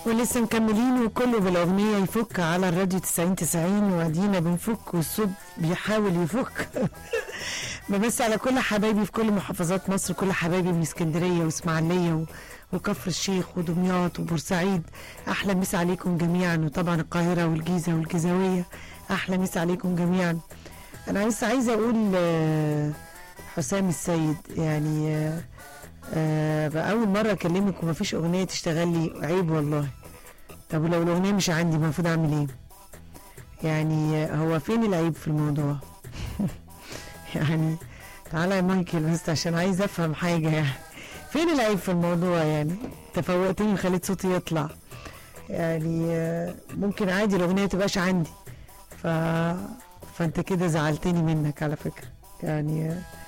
ولسه مكملين وكله بالاغنيه يفك على الراديو 90 90 وادينا بنفك والصوت بيحاول يفك بمس على كل حبايبي في كل محافظات مصر كل حبايبي من اسكندريه واسماعيليه و- وكفر الشيخ ودمياط وبورسعيد احلى مسا عليكم جميعا وطبعا القاهره والجيزه والجيزاويه احلى مسا عليكم جميعا انا لسه عايزه اقول آه، حسام السيد يعني آه، آه بقى اول مره اكلمك ومفيش اغنيه تشتغل لي عيب والله طب ولو الاغنيه مش عندي المفروض اعمل ايه يعني آه، هو فين العيب في الموضوع يعني تعالى يا مايكل بس عشان عايز افهم حاجه يعني فين العيب في الموضوع يعني تفوقتني وخليت صوتي يطلع يعني آه، ممكن عادي الاغنيه تبقاش عندي ف... فانت كده زعلتني منك على فكره يعني آه،